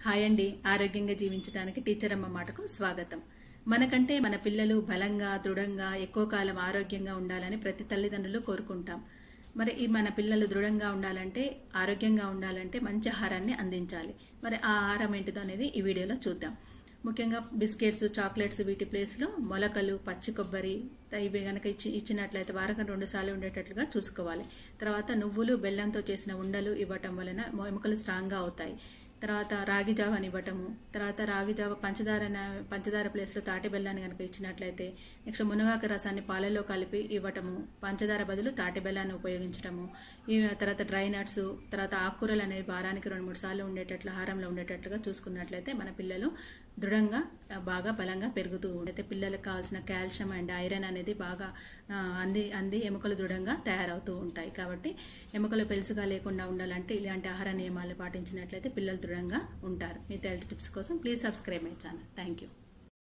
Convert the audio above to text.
hi అండి ఆరోగ్యంగా జీవించడానికి టీచర్ అమ్మ మాటకు స్వాగతం మనకంటే మన పిల్లలు బలంగా దృఢంగా ఎక్కువ కాలం ఆరోగ్యంగా ఉండాలని ప్రతి తల్లిదండ్రులు కోరుకుంటాం మరి ఈ మన పిల్లలు దృఢంగా ఉండాలంటే ఆరోగ్యంగా ఉండాలంటే మంచి ఆహారాన్ని అందించాలి మరి ఆ ఆహారం ఏంటిదో అనేది ఈ వీడియోలో చూద్దాం ముఖ్యంగా బిస్కెట్స్ చాక్లెట్స్ వీటి ప్లేస్లో మొలకలు పచ్చి కొబ్బరి ఇవి కనుక ఇచ్చి ఇచ్చినట్లయితే వారం రెండు సార్లు ఉండేటట్లుగా చూసుకోవాలి తర్వాత నువ్వులు బెల్లంతో చేసిన ఉండలు ఇవ్వటం వలన ఎముకలు స్ట్రాంగ్గా అవుతాయి తర్వాత రాగి జావని ఇవ్వటము తర్వాత రాగి జావ పంచదార పంచదార ప్లేస్లో తాటి బెల్లాన్ని కనుక ఇచ్చినట్లయితే నెక్స్ట్ మునగాకు రసాన్ని పాలలో కలిపి ఇవ్వటము పంచదార బదులు తాటి బెల్లాన్ని ఉపయోగించటము ఈ తర్వాత డ్రై నట్స్ తర్వాత ఆకుకూరలు అనేవి వారానికి రెండు మూడు సార్లు ఉండేటట్లు ఆహారంలో ఉండేటట్లుగా చూసుకున్నట్లయితే మన పిల్లలు దృఢంగా బాగా బలంగా పెరుగుతూ అయితే పిల్లలకు కావాల్సిన కాల్షియం అండ్ ఐరన్ అనేది బాగా ఆ, అంది అంది ఎముకలు దృఢంగా తయారవుతూ ఉంటాయి కాబట్టి ఎముకలు పెలుసుగా లేకుండా ఉండాలంటే ఇలాంటి ఆహార నియమాలు పాటించినట్లయితే పిల్లలు దృఢంగా ఉంటారు మీ హెల్త్ టిప్స్ కోసం please subscribe my channel thank you